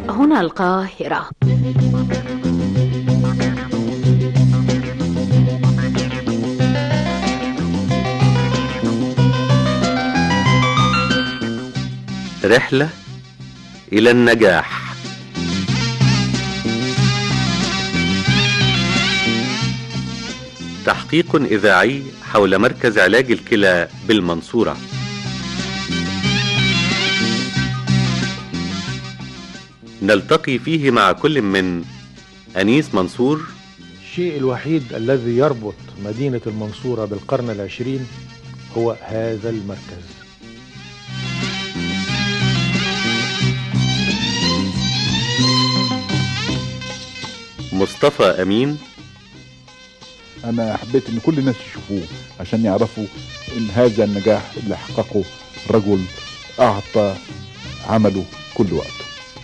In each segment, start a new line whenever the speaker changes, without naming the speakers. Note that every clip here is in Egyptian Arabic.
هنا القاهرة
رحلة إلى النجاح تحقيق إذاعي حول مركز علاج الكلى بالمنصورة نلتقي فيه مع كل من أنيس منصور
الشيء الوحيد الذي يربط مدينة المنصورة بالقرن العشرين هو هذا المركز
مصطفى أمين
انا حبيت ان كل الناس يشوفوه عشان يعرفوا ان هذا النجاح اللي حققه رجل اعطى عمله كل وقته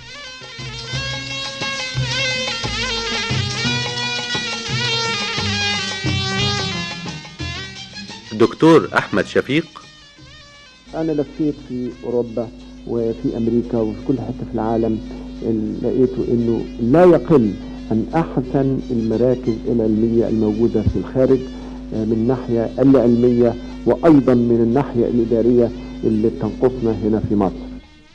دكتور أحمد شفيق
أنا لفيت في أوروبا وفي أمريكا وفي كل حتة في العالم لقيته إنه لا يقل عن أحسن المراكز العلمية الموجودة في الخارج من الناحية العلمية وأيضا من الناحية الإدارية اللي بتنقصنا هنا في مصر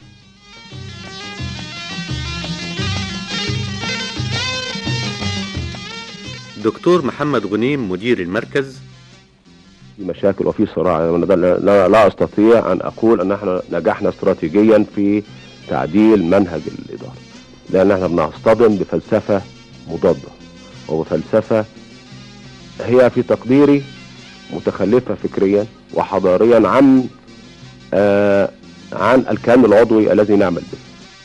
دكتور محمد غنيم مدير المركز
في مشاكل وفي صراع أنا لا, لا, لا استطيع ان اقول ان احنا نجحنا استراتيجيا في تعديل منهج الاداره لان احنا بنصطدم بفلسفه مضاده وبفلسفه هي في تقديري متخلفه فكريا وحضاريا عن آه عن الكيان العضوي الذي نعمل به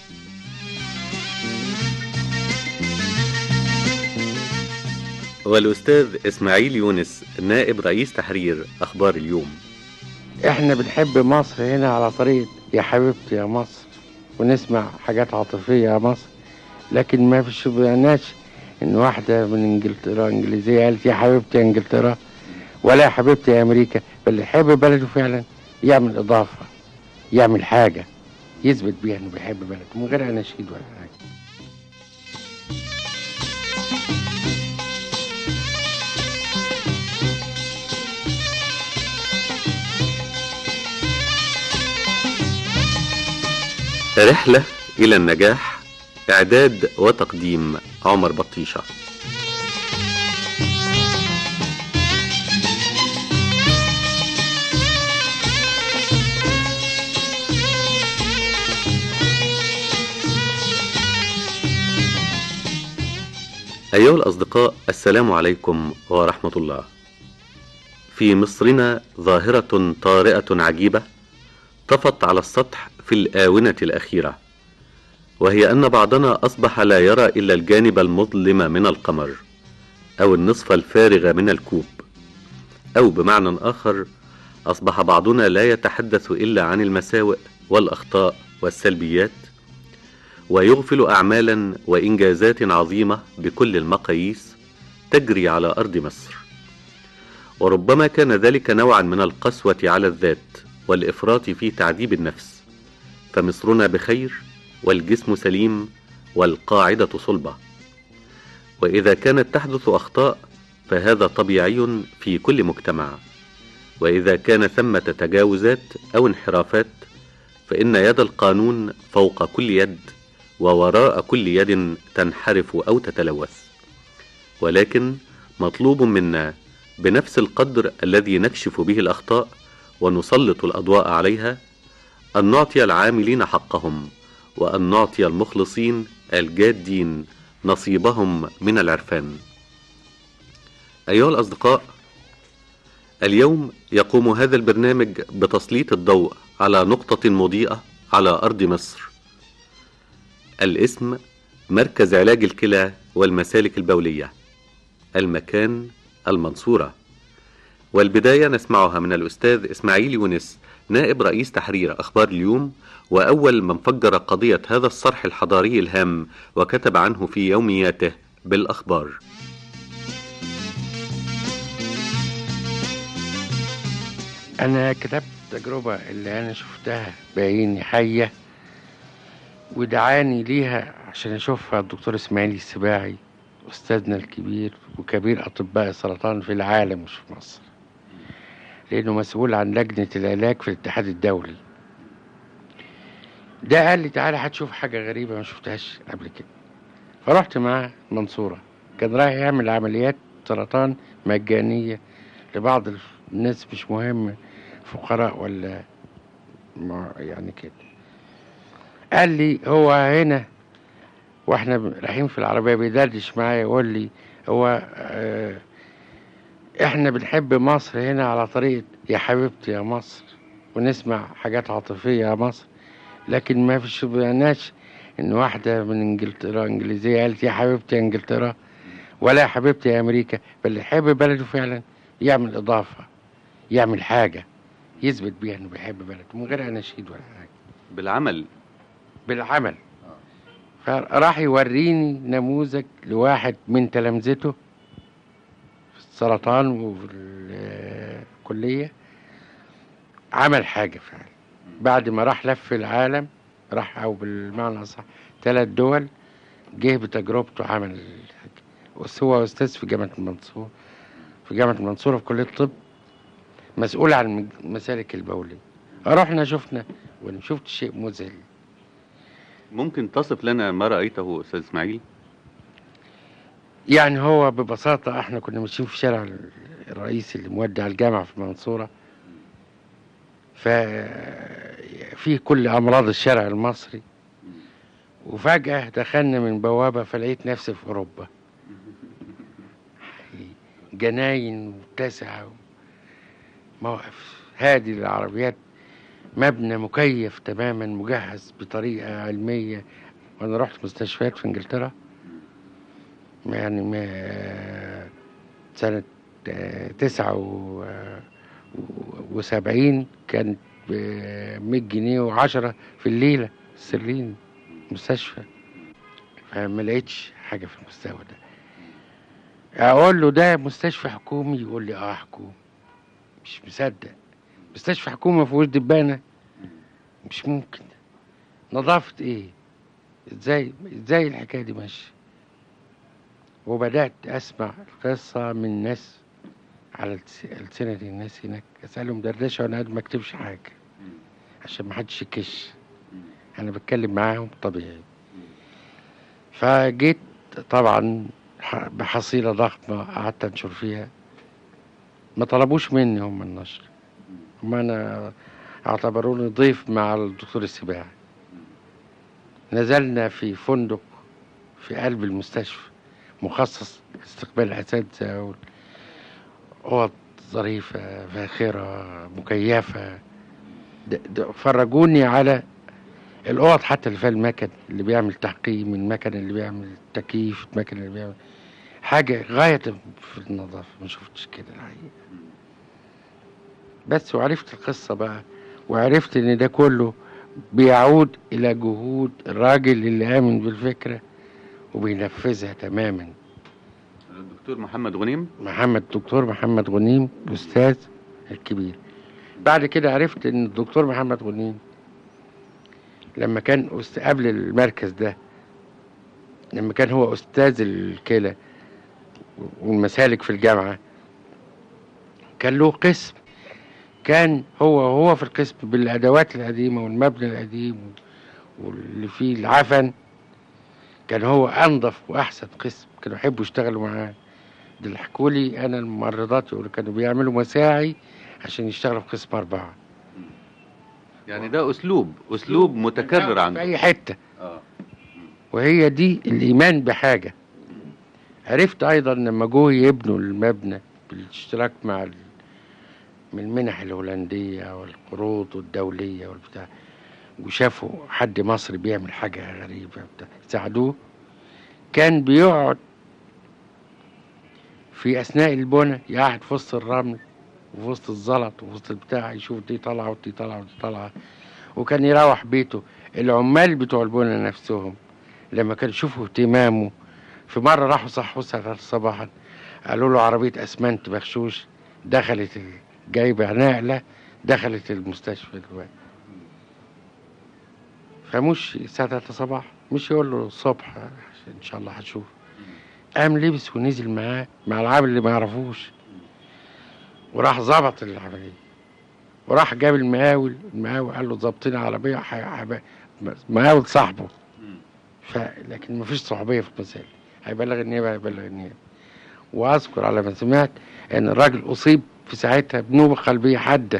والأستاذ إسماعيل يونس نائب رئيس تحرير أخبار اليوم
احنا بنحب مصر هنا على طريقة يا حبيبتي يا مصر ونسمع حاجات عاطفية يا مصر لكن ما فيش بيعناش ان واحدة من انجلترا انجليزية قالت يا حبيبتي يا انجلترا ولا يا حبيبتي يا امريكا اللي يحب بلده فعلا يعمل اضافة يعمل حاجة يثبت بيها انه بيحب بلده من غير اناشيد ولا حاجة
رحلة إلى النجاح إعداد وتقديم عمر بطيشة أيها الأصدقاء السلام عليكم ورحمة الله في مصرنا ظاهرة طارئة عجيبة طفت على السطح في الآونة الأخيرة وهي أن بعضنا أصبح لا يرى إلا الجانب المظلم من القمر أو النصف الفارغ من الكوب أو بمعنى آخر أصبح بعضنا لا يتحدث إلا عن المساوئ والأخطاء والسلبيات ويغفل أعمالا وإنجازات عظيمة بكل المقاييس تجري على أرض مصر وربما كان ذلك نوعا من القسوة على الذات والإفراط في تعذيب النفس فمصرنا بخير والجسم سليم والقاعدة صلبة وإذا كانت تحدث أخطاء فهذا طبيعي في كل مجتمع وإذا كان ثمة تجاوزات أو انحرافات فإن يد القانون فوق كل يد ووراء كل يد تنحرف أو تتلوث ولكن مطلوب منا بنفس القدر الذي نكشف به الأخطاء ونسلط الأضواء عليها أن نعطي العاملين حقهم وأن نعطي المخلصين الجادين نصيبهم من العرفان أيها الأصدقاء اليوم يقوم هذا البرنامج بتسليط الضوء على نقطة مضيئة على أرض مصر الاسم مركز علاج الكلى والمسالك البولية المكان المنصورة والبداية نسمعها من الأستاذ إسماعيل يونس نائب رئيس تحرير أخبار اليوم وأول من فجر قضية هذا الصرح الحضاري الهام وكتب عنه في يومياته بالأخبار
انا كتبت التجربة اللي انا شفتها بعيني حية ودعاني ليها عشان اشوفها الدكتور اسماعيل السباعي استاذنا الكبير وكبير اطباء السرطان في العالم مش في مصر لانه مسؤول عن لجنه العلاج في الاتحاد الدولي ده قال لي تعالى هتشوف حاجه غريبه ما شفتهاش قبل كده فرحت معاه المنصوره كان رايح يعمل عمليات سرطان مجانيه لبعض الناس مش مهم فقراء ولا ما يعني كده قال لي هو هنا واحنا رايحين في العربيه بيدردش معايا يقول لي هو آه احنا بنحب مصر هنا على طريقه يا حبيبتي يا مصر ونسمع حاجات عاطفيه يا مصر لكن ما فيش بيناش ان واحده من انجلترا انجليزيه قالت يا حبيبتي يا انجلترا ولا يا حبيبتي يا امريكا بل اللي يحب بلده فعلا يعمل اضافه يعمل حاجه يثبت بيها انه بيحب بلده من غير اناشيد ولا حاجه
بالعمل
بالعمل فراح يوريني نموذج لواحد من تلامذته في السرطان وفي الكلية عمل حاجة فعلا بعد ما راح لف العالم راح أو بالمعنى الأصح ثلاث دول جه بتجربته عمل الحاجة. بس هو أستاذ في جامعة المنصورة في جامعة المنصورة في كلية الطب مسؤول عن المسالك البولية رحنا شفنا وانا شفت شيء مذهل
ممكن تصف لنا ما رأيته أستاذ إسماعيل
يعني هو ببساطة احنا كنا ماشيين في شارع الرئيسي اللي مودع الجامعة في المنصورة ففيه كل أمراض الشارع المصري وفجأة دخلنا من بوابة فلقيت نفسي في أوروبا جناين متسعة موقف هادي للعربيات مبنى مكيف تماما مجهز بطريقة علمية وأنا رحت مستشفيات في إنجلترا يعني ما سنة آه، تسعة و- آه، وسبعين كانت بمية جنيه وعشرة في الليلة سرين مستشفى فما لقيتش حاجة في المستوى ده أقول له ده مستشفى حكومي يقول لي اه حكومي مش مصدق مستشفى حكومي ما فيهوش دبانة مش ممكن نظافة ايه ازاي ازاي الحكاية دي ماشية وبدأت أسمع القصة من ناس على الس- ألسنة الناس هناك أسألهم دردشة وأنا قاعد ما أكتبش حاجة عشان ما حدش يكش أنا بتكلم معاهم طبيعي فجيت طبعا ح- بحصيلة ضخمة قعدت أنشر فيها ما طلبوش مني هم النشر هم أنا اعتبروني ضيف مع الدكتور السباعي نزلنا في فندق في قلب المستشفى مخصص لاستقبال الأساتذة وال- أوض ظريفة فاخرة مكيفة د- د- فرجوني على الأوض حتى اللي فيها المكن اللي بيعمل تحقيم المكن اللي بيعمل تكييف المكن اللي بيعمل حاجة غاية في النظافة ما شفتش كده الحقيقة بس وعرفت القصة بقى وعرفت إن ده كله بيعود إلى جهود الراجل اللي آمن بالفكرة وبينفذها تماما
الدكتور محمد غنيم
محمد دكتور محمد غنيم الأستاذ الكبير بعد كده عرفت إن الدكتور محمد غنيم لما كان أست... قبل المركز ده لما كان هو أستاذ الكلى والمسالك في الجامعة كان له قسم كان هو هو في القسم بالأدوات القديمة والمبنى القديم واللي فيه العفن كان هو أنظف وأحسن قسم كانوا يحبوا يشتغلوا معاه ده اللي حكوا لي أنا الممرضات يقولوا كانوا بيعملوا مساعي عشان يشتغلوا في قسم أربعة
يعني ده أسلوب أسلوب متكرر
في
عنده
أي حتة
آه.
وهي دي الإيمان بحاجة عرفت أيضا لما جوه يبنوا المبنى بالاشتراك مع ال- من المنح الهولندية والقروض الدولية والبتاع وشافوا حد مصري بيعمل حاجة غريبة بتاع ساعدوه كان بيقعد في أثناء البنى يقعد في وسط الرمل وفي وسط الزلط وفي وسط البتاع يشوف دي طالعة ودي طالعة ودي طالعة وكان يروح بيته العمال بتوع البنى نفسهم لما كانوا يشوفوا اهتمامه في مرة راحوا صحوا الساعة صباحا قالوا له عربية أسمنت بخشوش دخلت ال- جايبة نقلة دخلت المستشفى دلوقتي فمش الساعة 3 صباح مش يقول له الصبح ان شاء الله هتشوف قام لبس ونزل معاه مع العامل اللي ما يعرفوش وراح ظبط العمليه وراح جاب المقاول المقاول قال له ظبطين العربيه ح- ح- مقاول صاحبه ف... لكن ما فيش صحوبيه في المسائل هيبلغ النيابه هيبلغ النيابه واذكر على ما سمعت ان الراجل اصيب في ساعتها بنوبه قلبيه حاده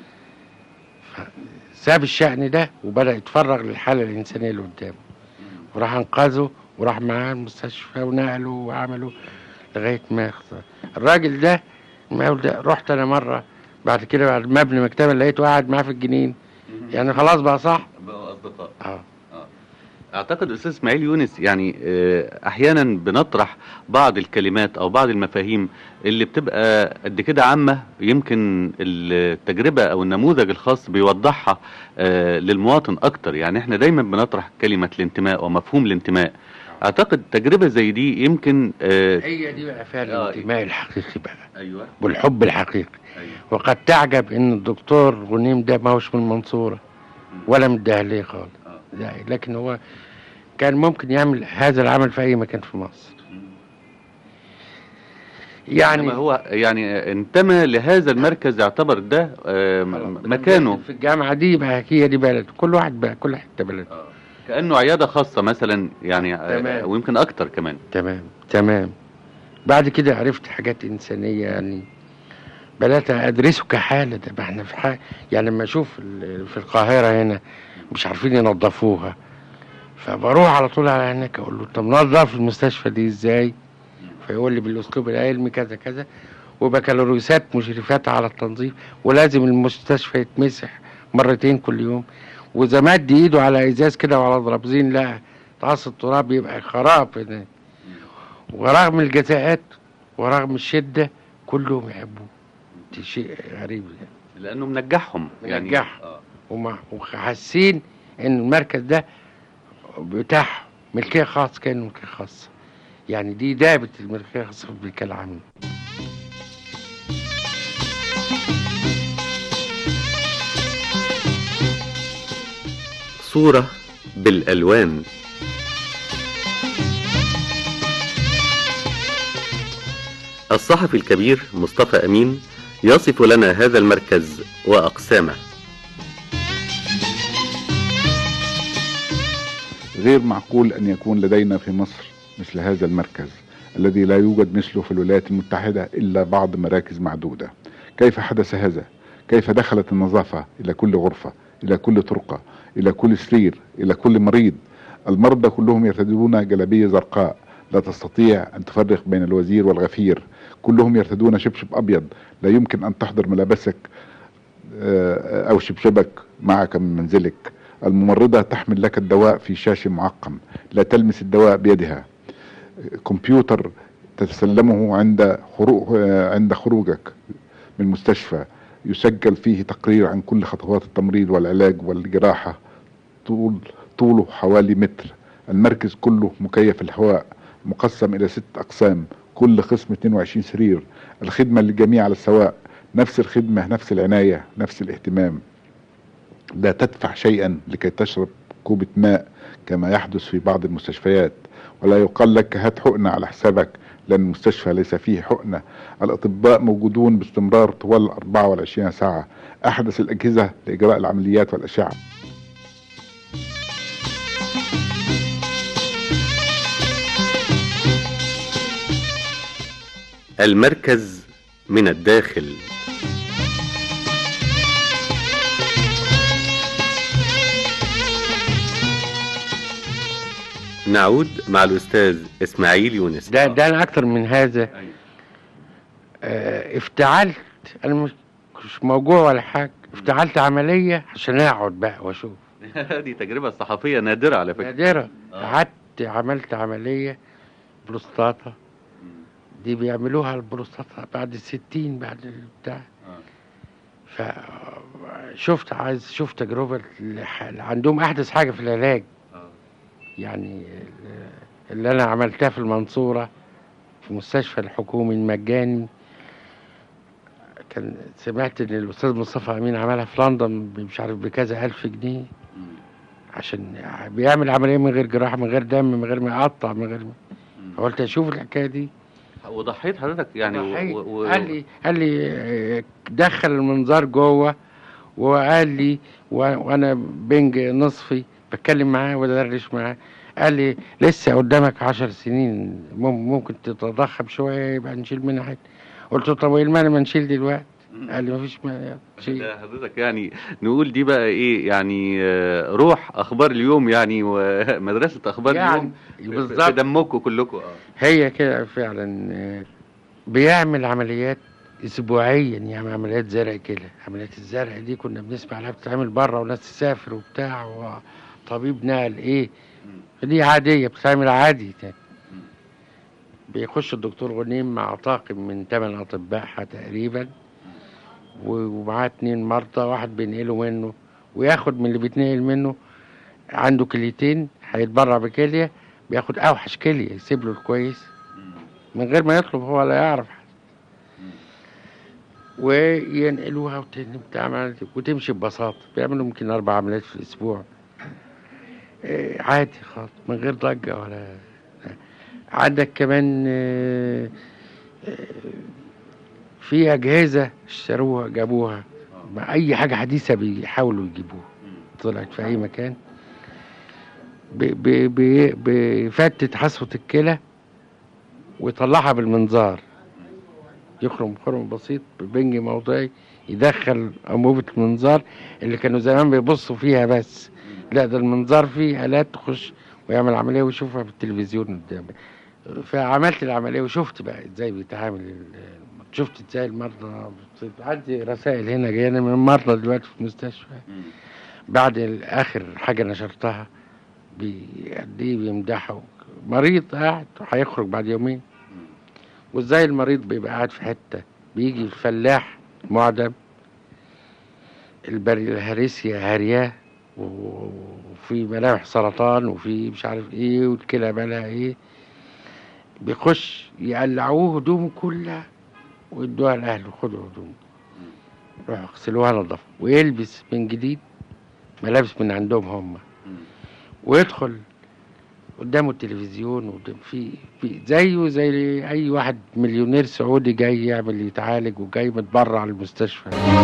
ساب الشأن ده وبدأ يتفرغ للحالة الإنسانية اللي قدامه وراح أنقذه وراح معاه المستشفى ونقله وعمله لغاية ما يخسر الراجل ده المقاول ده رحت أنا مرة بعد كده بعد ما ابني مكتبة لقيته قاعد معاه في الجنين يعني خلاص بقى صح
بقوا اصدقاء
اه
اعتقد استاذ اسماعيل يونس يعني آه، احيانا بنطرح بعض الكلمات او بعض المفاهيم اللي بتبقى قد كده عامه يمكن التجربه او النموذج الخاص بيوضحها آه، للمواطن اكتر يعني احنا دايما بنطرح كلمه الانتماء ومفهوم الانتماء اعتقد تجربه زي دي يمكن آه،
هي دي بقى فعلا
آه.
الانتماء الحقيقي بقى
ايوه
والحب الحقيقي
ايوه
وقد تعجب ان الدكتور غنيم ده ما هوش من المنصورة ولا من الدهلية خالص لا لكن هو كان ممكن يعمل هذا العمل في اي مكان في مصر يعني
يعني هو يعني انتمى لهذا المركز يعتبر ده آه،
خلاص،
مكانه
في الجامعة دي بقى هي دي بلد كل واحد بقى كل حتة بلد
كانه عياده خاصه مثلا يعني آه،
تمام.
ويمكن اكتر كمان
تمام تمام بعد كده عرفت حاجات إنسانية يعني بدأت أدرسه كحالة ده ما احنا في حاجة يعني لما أشوف ال- في القاهرة هنا مش عارفين ينظفوها فبروح على طول على هناك أقول له طب نظف المستشفى دي إزاي فيقول لي بالأسلوب العلمي كذا كذا وبكالوريوسات مشرفات على التنظيف ولازم المستشفى يتمسح مرتين كل يوم وإذا مد إيده على إزاز كده وعلى ضرابزين لا تعص التراب يبقى خراب هناك ورغم الجزاءات ورغم الشدة كلهم يحبوه دي شيء غريب يعني
لانه منجحهم يعني
منجحهم.
آه.
ومع- وحاسين ان المركز ده بتاعهم ملكية خاص كان ملكية خاصة يعني دي دابت الملكية الخاصة في الملكية العامة
صورة بالألوان الصحفي الكبير مصطفى أمين يصف لنا هذا المركز وأقسامه
غير معقول أن يكون لدينا في مصر مثل هذا المركز الذي لا يوجد مثله في الولايات المتحدة إلا بعض مراكز معدودة كيف حدث هذا؟ كيف دخلت النظافة إلى كل غرفة إلى كل طرقة إلى كل سرير إلى كل مريض المرضى كلهم يرتدون جلابية زرقاء لا تستطيع أن تفرق بين الوزير والغفير كلهم يرتدون شبشب أبيض لا يمكن أن تحضر ملابسك آه، أو شبشبك معك من منزلك الممرضة تحمل لك الدواء في شاش معقم لا تلمس الدواء بيدها كمبيوتر تتسلمه عند خروج عند خروجك من المستشفى يسجل فيه تقرير عن كل خطوات التمريض والعلاج والجراحة طول طوله حوالي متر المركز كله مكيف الهواء مقسم إلى ست أقسام كل قسم 22 سرير الخدمة للجميع على السواء نفس الخدمة نفس العناية نفس الاهتمام لا تدفع شيئا لكي تشرب كوبة ماء كما يحدث في بعض المستشفيات ولا يقال لك هات حقنة على حسابك لأن المستشفى ليس فيه حقنة الأطباء موجودون باستمرار طوال 24 ساعة أحدث الأجهزة لإجراء العمليات والأشعة
المركز من الداخل نعود مع الأستاذ إسماعيل يونس
ده ده انا اكتر من هذا آه افتعلت انا مش مش موجوع ولا حاجه افتعلت عمليه عشان اقعد بقى واشوف
دي تجربة صحفية نادرة على فكرة
نادره
آه.
قعدت عملت عمليه بروستاتا دي بيعملوها البروستاتا بعد الستين بعد البتاع فشفت عايز شفت تجربة اللي ح- اللي عندهم أحدث حاجة في العلاج يعني ال- اللي أنا عملتها في المنصورة في المستشفى الحكومي المجاني كان سمعت إن الأستاذ مصطفى أمين عملها في لندن ب- مش عارف بكذا ألف جنيه عشان بيعمل عمليه من غير جراحه من غير دم من غير ما يقطع من غير ما قلت اشوف الحكايه دي
وضحيت حضرتك يعني
ضحيت.
و... و...
قال لي قال لي آه، دخل المنظار جوه وقال لي و... وانا بنج نصفي بتكلم معاه وادردش معاه قال لي لسه قدامك عشر سنين مم- ممكن تتضخم شويه يبقى نشيل منها حته قلت له طب وايه المانع ما نشيل دلوقتي قال لي مفيش مانع شيل
ده حضرتك يعني نقول دي بقى ايه يعني آه، روح اخبار اليوم يعني ومدرسه اخبار
يعني
اليوم في- في
بالظبط
دمكم كلكم اه
هي كده فعلا آه، بيعمل عمليات اسبوعيا يعني عمليات زرع كده عمليات الزرع دي كنا بنسمع عليها بتتعمل بره وناس تسافر وبتاع وطبيب نقل ايه دي عاديه بتتعمل عادي يعني. بيخش الدكتور غنيم مع طاقم من ثمان اطباء تقريبا و- ومعاه اتنين مرضى واحد بينقله منه وياخد من اللي بيتنقل منه عنده كليتين هيتبرع بكليه بياخد اوحش كليه يسيب له الكويس من غير ما يطلب هو ولا يعرف وينقلوها وتن- بتعمل وتمشي ببساطة بيعملوا يمكن أربع عمليات في الأسبوع آه، عادي خالص من غير ضجة ولا عندك كمان آه، آه، في أجهزة اشتروها جابوها مع أي حاجة حديثة بيحاولوا يجيبوها طلعت في أي مكان بي- بي- بي- بيفتت حصوة الكلى ويطلعها بالمنظار يخرم خرم بسيط ببنج موضعي يدخل أنبوبة المنظار اللي كانوا زمان بيبصوا فيها بس لا ده المنظار فيه آلات تخش ويعمل عملية ويشوفها في التلفزيون قدامه فعملت العملية وشفت بقى ازاي بيتعامل ال- شفت ازاي المرضى عندي رسائل هنا جايه من مرضى دلوقتي في المستشفى بعد اخر حاجه نشرتها بي- قد ايه بيمدحوا مريض قاعد هيخرج بعد يومين وازاي المريض بيبقى قاعد في حته بيجي الفلاح معدم البري الهريسيا هرياه و- وفي ملامح سرطان وفي مش عارف ايه والكلى مالها ايه بيخش يقلعوه هدومه كلها ويدوها لاهله خدوا هدومه روحوا اغسلوها نظفوا ويلبس من جديد ملابس من عندهم هم ويدخل قدامه التلفزيون وقدام في في زيه زي اي واحد مليونير سعودي جاي يعمل يتعالج وجاي متبرع للمستشفى